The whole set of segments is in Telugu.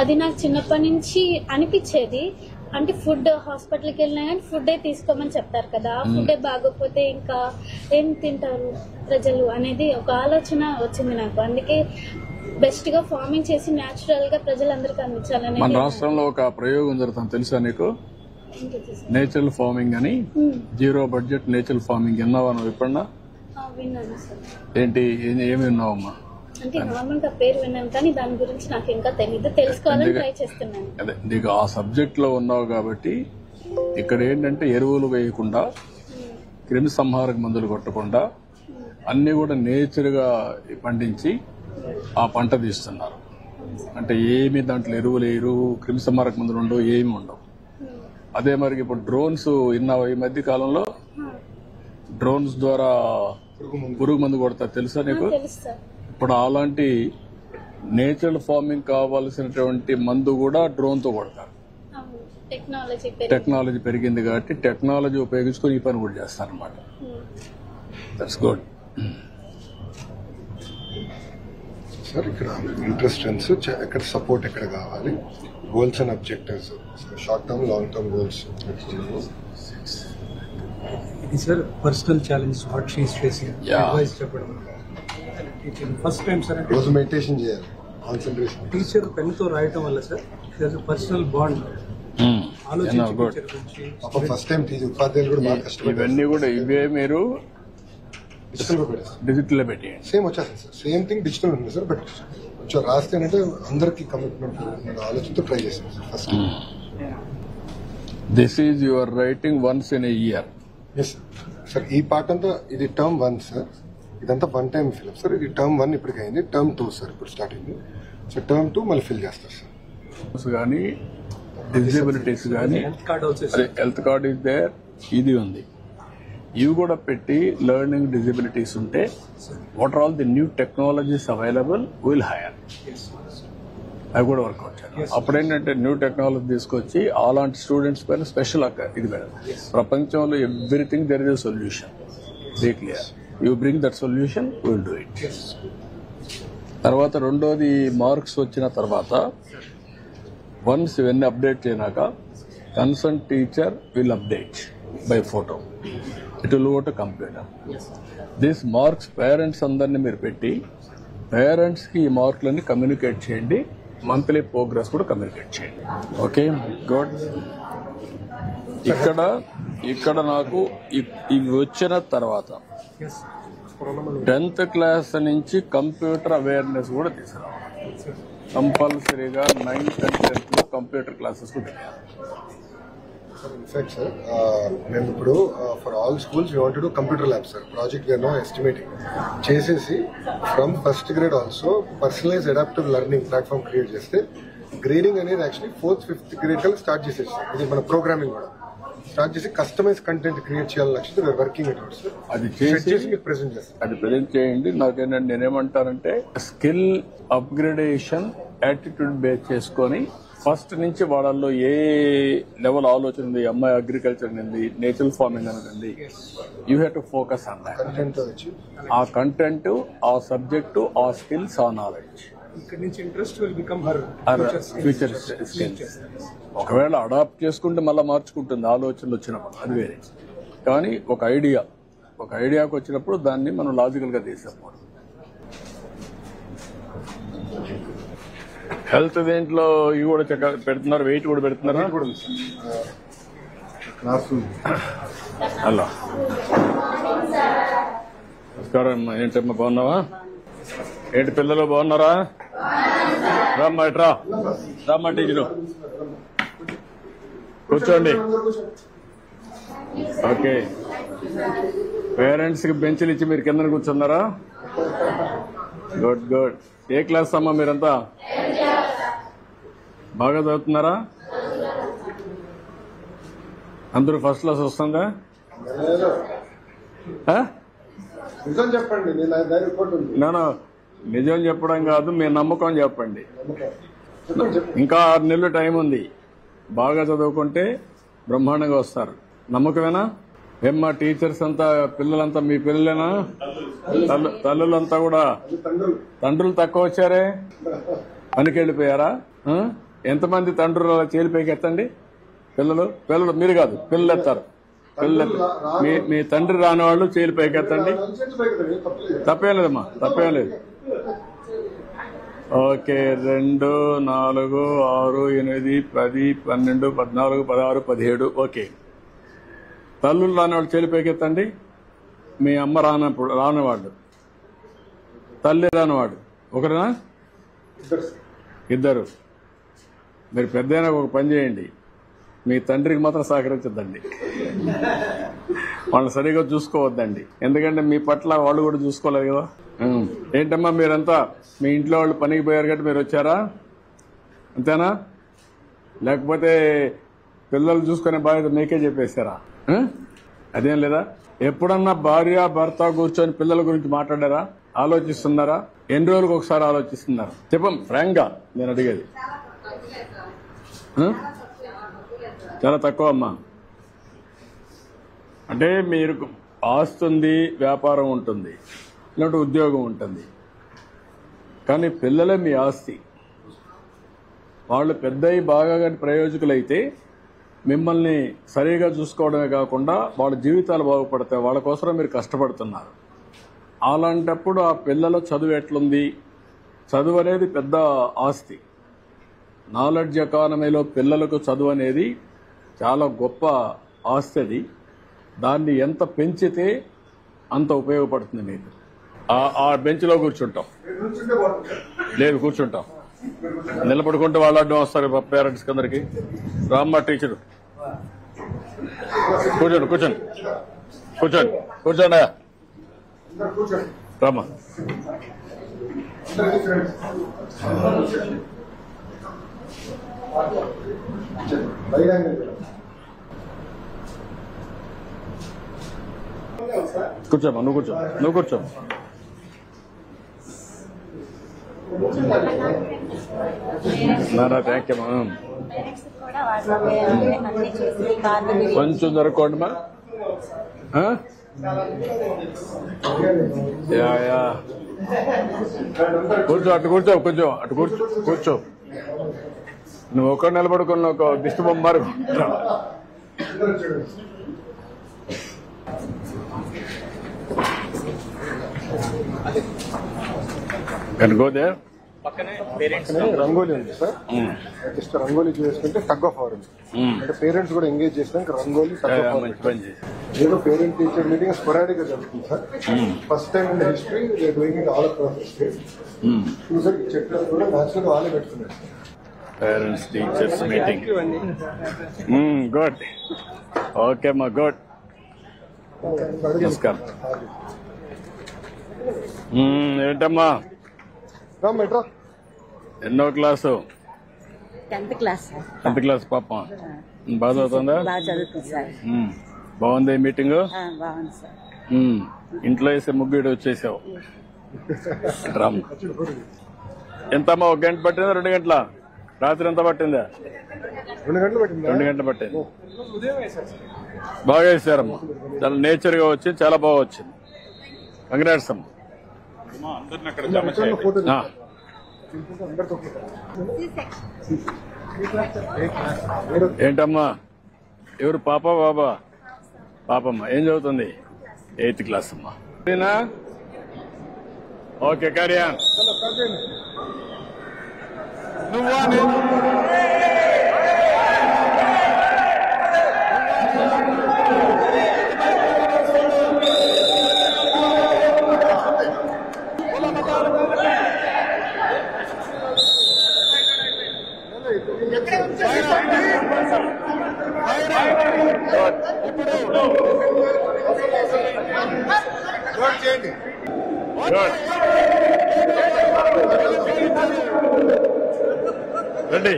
అది నాకు చిన్నప్పటి నుంచి అనిపించేది అంటే ఫుడ్ హాస్పిటల్కి వెళ్ళినా కానీ ఫుడ్ తీసుకోమని చెప్తారు కదా ఆ ఫుడ్ బాగోకపోతే ఇంకా ఏం తింటారు ప్రజలు అనేది ఒక ఆలోచన వచ్చింది నాకు అందుకే బెస్ట్ గా ఫార్మింగ్ చేసి న్యాచురల్ గా ప్రజలందరికీ మన అందించాలనేది రాష్ట్రంలో ఒక ప్రయోగం జరుగుతుంది తెలుసా నీకు ఏంటిది సార్? నేచురల్ ఫార్మింగ్ అని um, zero budget natural farming విన్నావా నువ్వు ఎప్పుడన్నా ఆ, విన్నాను సార్ ఏంటి ఏ- ఏమి విన్నావమ్మా అంటే నార్మల్ గా పేరు విన్నాను కానీ దాని గురించి నాకు ఇంకా తెలియదు తెలుసుకోవాలని అందుకే- ట్రై చేస్తున్నాను అదే నీకు ఆ సబ్జెక్ట్ లో ఉన్నావు కాబట్టి ఇక్కడ ఏంటంటే ఎరువులు వేయకుండా క్రిమి సంహారక మందులు కొట్టకుండా అన్ని కూడా నేచర్ గా పండించి ఆ పంట తీస్తున్నారు అంటే ఏమి దాంట్లో ఎరువులు వేయరు క్రిమి సంహారక మందులు ఉండవు ఏమి ఉండవు ఉమ్, అదే మరి ఇప్పుడు డ్రోన్స్ విన్నావా ఈ మధ్య కాలంలో ఆ, డ్రోన్స్ ద్వారా పురుగు మందు కొడతారు తెలుసా నీకు తెలుసు సార్ ఇప్పుడు అలాంటి నేచురల్ ఫార్మింగ్ కావాల్సినటువంటి మందు కూడా డ్రోన్ తో కొడతారు అవును టెక్నాలజీ పెరిగి టెక్నాలజీ పెరిగింది కాబట్టి టెక్నాలజీ ఉపయోగించుకొని ఈ పని కూడా చేస్తారనమాట ఉమ్. దట్స్ గుడ్ సార్ ఇక్కడ ఇంట్రెస్టెన్స్ ఎక్కడ సపోర్ట్ ఎక్కడ కావాలి goals and objectives short term long term goals ఇది sir personal challenge what she's facing Yeah. Advice చెప్పడం టీచర్ ఫస్ట్ టైం సార్ అంటే రోజు మెడిటేషన్ చేయాలి కాన్సన్ట్రేషన్ టీచర్ పెన్ తో రాయటం వల్ల సార్ పర్సనల్ బాండ్ ఆలోచించి గుడ్ టీచర్ గురించి పాప ఫస్ట్ టైం టీచర్ ఉపాధ్యాయులు కూడా బాగా కష్టపడ్డారు ఇవన్నీ కూడా ఇవే మీరు డిజిటల్ గా పెట్టారు డిజిటల్ లో పెట్టేయండి సేమ్ వచ్చేస్తుంది సార్ సేమ్ థింగ్ డిజిటల్ ఉంటుంది సార్ బట్ కొంచెం రాస్తే అంటే అందరికి కమిట్మెంట్ ఆలోచనతో ట్రై చేసాం sir first this is your writing once in year yes sir ఈ పార్ట్ అంతా ఇది టర్మ్ వన్ సార్ ఇదంతా వన్ టైం ఫిల్ సార్ ఇది టర్మ్ వన్ ఇప్పటికి అయింది టర్మ్ టూ సార్ ఇప్పుడు స్టార్ట్ అయింది సో టర్మ్ టూ మళ్ళీ ఫిల్ చేస్తారు సార్ కానీ డిజబిలిటీస్ కానీ హెల్త్ కార్డ్ ఆల్సో అదే హెల్త్ కార్డ్ ఇస్ దేర్ ఇది ఉంది ఇవి కూడా పెట్టి లెర్నింగ్ డిజబిలిటీస్ ఉంటే what are all the new technologies available will hire అవి కూడా వర్కౌట్ చేయాలి అప్పుడు ఏంటంటే న్యూ టెక్నాలజీ తీసుకొచ్చి అలాంటి స్టూడెంట్స్ పైన స్పెషల్ ఇది పెడతాం ప్రపంచంలో everything there is a solution be clear you bring that solution will do it తర్వాత రెండోది మార్క్స్ వచ్చిన తర్వాత వన్స్ ఇవన్నీ అప్డేట్ చేయనాక concern teacher will update by photo it will go to computer this marks parents అందరినీ మీరు పెట్టి పేరెంట్స్ కి ఈ మార్కులన్నీ కమ్యూనికేట్ చేయండి మంత్లీ ప్రోగ్రెస్ కూడా కమ్యూనికేట్ చేయండి ఓకే గుడ్ ఇక్కడ ఇక్కడ నాకు ఇ- ఇవి వచ్చిన తర్వాత టెన్త్ క్లాస్ నుంచి కంప్యూటర్ అవేర్నెస్ కూడా తీసుకురావాలి కంపల్సరీగా నైన్త్ అండ్ టెన్త్ లో కంప్యూటర్ క్లాసెస్ కూడా పెట్టాలి. ఇన్ఫాక్ట్ సార్ మేము ఇప్పుడు for all schools we want to computer lab sir project గానో ఎస్టిమేటింగ్ చేసేసి from first grade also personalize adaptive learning platform create చేస్తే గ్రేడింగ్ అనేది యాక్చువల్లీ ఫోర్త్ ఫిఫ్త్ గ్రేడ్ కల్లా స్టార్ట్ చేసేసి సార్ ఇది మన ప్రోగ్రామింగ్ కూడా స్టార్ట్ చేసి కస్టమైజ్ కంటెంట్ క్రియేట్ చేయాలని లక్ష్యంతో వర్కింగ్ ఇట్ అవుట్ సార్ అది సెట్ చేసి చేసి మీకు ప్రెజెంట్ చేస్తాం అది ప్రజెంట్ చేయండి నాకేంటంటే నేనేమంటానంటే స్కిల్ అప్గ్రేడేషన్ యాటిట్యూడ్ బేస్ చేసుకొని ఫస్ట్ నుంచి వాళ్ళల్లో ఏ లెవెల్ ఆలోచన ఉంది అమ్మాయి అగ్రికల్చర్ ఉంది నేచురల్ ఫార్మింగ్ అనేది you have to focus on that content వచ్చి ఆ కంటెంట్ ఆ సబ్జెక్టు ఆ స్కిల్స్ ఆ నాలెడ్జ్ ఇక్కడ నుంచి interest will become her future skills ఒకవేళ అడాప్ట్ చేసుకుంటే మళ్ళీ మార్చుకుంటుంది ఆలోచనలు వచ్చినప్పుడు అది వేరే కానీ ఒక ఐడియా ఒక ఐడియాకి వచ్చినప్పుడు దాన్ని మనం లాజికల్ గా తీసేపోవడం హెల్త్ దేంట్లో ఇవి కూడా చెక్క పెడుతున్నారు వెయిట్ కూడా పెడుతున్నారా క్లాస్ రూమ్ హలో నమస్కారం అమ్మా ఏంటమ్మా బాగున్నావా ఏంటి పిల్లలు బాగున్నారా రామ్మా ఇట్రా రామ్మా టీచరు కూర్చోండి ఓకే పేరెంట్స్ కి బెంచ్లు ఇచ్చి మీరు కింద కూర్చున్నారా గుడ్ గుడ్ ఏ క్లాస్ అమ్మా మీరంతా బాగా చదువుతున్నారా అందరూ ఫస్ట్ క్లాస్ వస్తుందా ఆ? నిజం చెప్పండి నేను దాని రిపోర్ట్ ఉంది నేను నిజం చెప్పడం కాదు మీ నమ్మకం చెప్పండి చెప్పండి చెప్పండి ఇంకా ఆరు నెలలు టైం ఉంది బాగా చదువుకుంటే బ్రహ్మాండంగా వస్తారు నమ్మకమేనా ఏమ్మా టీచర్స్ అంతా పిల్లలంతా మీ పిల్లలేనా తల్లు తల్లులంతా కూడా తండ్రులు తండ్రులు తక్కువ వచ్చారే పనికి వెళ్ళిపోయారా ఆ? ఎంతమంది తండ్రులు అలా చేలి పైకి ఎత్తండి పిల్లలు పిల్లలు మీరు కాదు పిల్లలు ఎత్తారు పిల్లలు ఎత్తారు. మీ మీ తండ్రి రాని వాళ్ళు చేలి పైకి ఎత్తండి తప్పేం లేదమ్మా తప్పేం లేదు ఓకే రెండు నాలుగు ఆరు ఎనిమిది పది పన్నెండు పద్నాలుగు పదహారు పదిహేడు ఓకే తల్లులు రాని వాళ్ళు చేలి పైకి ఎత్తండి మీ అమ్మ రానప్పుడు రానివాడు తల్లి రానివాడు ఒకరేనా ఇద్దరు మీరు పెద్దయినా ఒక పని చేయండి మీ తండ్రికి మాత్రం సహకరించద్దండి వాళ్ళని సరిగా చూసుకోవద్దండి ఎందుకంటే మీ పట్ల వాళ్ళు కూడా చూసుకోలేదు కదా ఉం. ఏంటమ్మా మీరంతా మీ ఇంట్లో వాళ్ళు పనికి పోయారు కాబట్టి మీరు వచ్చారా అంతేనా లేకపోతే పిల్లలు చూసుకునే బాధ్యత మీకే చెప్పేశారా ఉం? అదేం లేదా ఎప్పుడన్నా భార్య భర్త కూర్చొని పిల్లల గురించి మాట్లాడారా ఆలోచిస్తున్నారా ఎన్ని రోజులకు ఒకసారి ఆలోచిస్తున్నారా చెప్పం ఫ్రాంక్ గా నేను అడిగేది ఉం? చాలా తక్కువ అమ్మా అంటే మీరు ఆస్తుంది వ్యాపారం ఉంటుంది ఇలాంటి ఉద్యోగం ఉంటుంది కానీ పిల్లలే మీ ఆస్తి వాళ్ళు పెద్దయి బాగా కానీ ప్రయోజకులైతే మిమ్మల్ని సరిగా చూసుకోవడమే కాకుండా వాళ్ళ జీవితాలు బాగుపడతాయి వాళ్ళ కోసం మీరు కష్టపడుతున్నారు అలాంటప్పుడు ఆ పిల్లల చదువు ఎట్లుంది చదువు అనేది పెద్ద ఆస్తి నాలెడ్జ్ ఎకానమీలో పిల్లలకు చదువు అనేది చాలా గొప్ప ఆస్తి అది దాన్ని ఎంత పెంచితే అంత ఉపయోగపడుతుంది మీకు ఆ- ఆ బెంచ్లో కూర్చుంటాం లేదు కూర్చుంటాం నిలబడుకుంటే వాళ్ళు అడ్డం వస్తారు పేరెంట్స్ అందరికి రామ్మ టీచరు కూర్చోండి కూర్చోండి కూర్చోండి కూర్చోండి రామ్మ కూర్చోమ్మా నువ్వు కూర్చో నువ్వు కూర్చో నానా థ్యాంక్ యూ అమ్మా పేరెంట్స్ కూడా వాళ్ళ అన్ని చేసి కార్డు బిర్యానీ కొంచెం జరుపుకోండి మా ఆ? యా యా కూర్చో అటు కూర్చో కూర్చో అటు కూర్చో కూర్చో నువ్వు ఒక్క నిలబడుకున్న ఒక దిష్టి బొమ్మ మారు Can go there? రంగోలీ ఉంది సార్ జస్ట్ రంగోలీ చేసుకుంటే టగ్ ఆఫ్ అవర్ Mm. అంటే పేరెంట్స్ కూడా ఎంగేజ్ చేసినాక rangoli tug yeah, of yeah, war మంచి పని చేసి ఏదో పేరెంట్ టీచర్ మీటింగ్ స్పొరాడిక్ గా జరుగుతుంది sir first time in history doing it all across the state చూసారు చెట్లు కూడా న్యాచురల్ వాళ్ళే పెట్టుకున్నారు parents teachers meeting good okay మా గుడ్ నమస్కారం మ్మ్, ఏంటమ్మా రామ్ మెట్రా ఎన్నో class tenth class tenth class పాప బాగా చదువుతుందా బాగా చదువుతుంది సార్ మ్మ్. బాగుంది మీటింగ్ ఆ, బాగుంది సార్ ఇంట్లో వేసే ముగ్గు ఈడ వచ్చేసావు రామ్ ఎంతమ్మా ఒక గంట పట్టిందా రెండు గంటల రాత్రి ఎంత పట్టిందా రెండు గంటలు పెట్టింది రెండు గంటలు పట్టింది బాగా వేసారమ్మా చాలా నేచర్ గా వచ్చింది చాలా బాగా వచ్చింది కంగ్రాట్స్ అమ్మా ఫోటో ఆ, అందరితో ఏంటమ్మా ఎవరు పాప బాబా పాపమ్మ ఏం చదువుతుంది ఎయిత్ క్లాస్ అమ్మా సరేనా? ఓకే కార్యా నువ్వా నేను గుడ్ రండి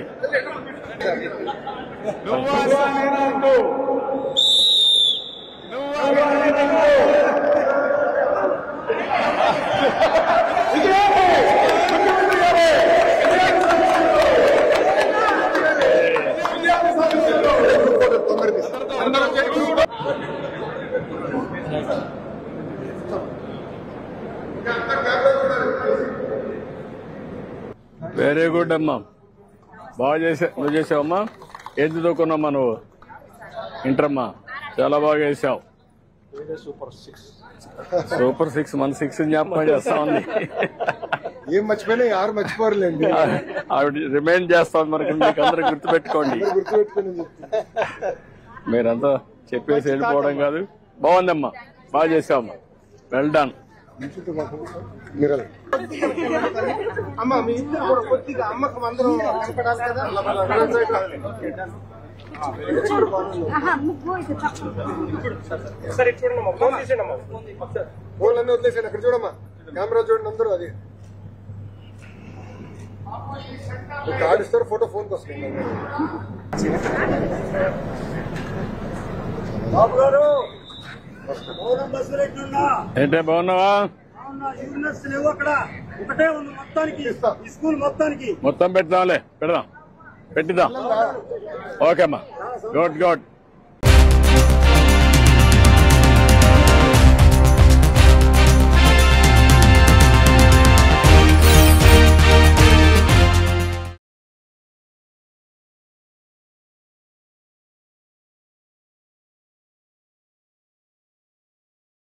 వెరీ గుడ్ అమ్మా బాగా చేసా నువ్వు చేసావమ్మా ఏం చదువుకున్నామ్మా నువ్వు ఇంటర్మ్మా చాలా బాగా చేసావు సూపర్ సిక్స్ సూపర్ సిక్స్ మన సిక్స్ జ్ఞాపకం చేస్తా ఉంది ఏం మర్చిపోయినా యారు మర్చిపోరులేండి ఆవిడ రిమైండ్ చేస్తాం మనకి మీకు అందరూ గుర్తుపెట్టుకోండి గుర్తుపెట్టుకుని చెప్తే. మీరంతా చెప్పేసి వెళ్ళిపోవడం కాదు బాగుందమ్మా బాగా చేసావమ్మా వెల్ డన్ మీరు అమ్మ మీ ఇద్దరు కూడా కొద్దిగా అమ్మకు అందరూ కనపడాలి కదా సరే చూడండి అమ్మా ఫోన్ తీసేయండి అమ్మా ఫోన్ అన్నీ వదిలేసాను అక్కడ చూడమ్మా కెమెరా చూడండి అందరూ అది కార్డు ఇస్తారు ఫోటో ఫోన్కి వస్తుంది బాబు గారు మౌనం బస్సులు ఎట్లున్నా ఏంటే బాగున్నావా అవునా యూనివర్స్ లేవు అక్కడ ఒకటే ఉంది మొత్తానికి ఈ స్కూల్ మొత్తానికి మొత్తం పెడదాంలే పెడదాం పెట్టిద్దాం ఓకే అమ్మా గుడ్ గుడ్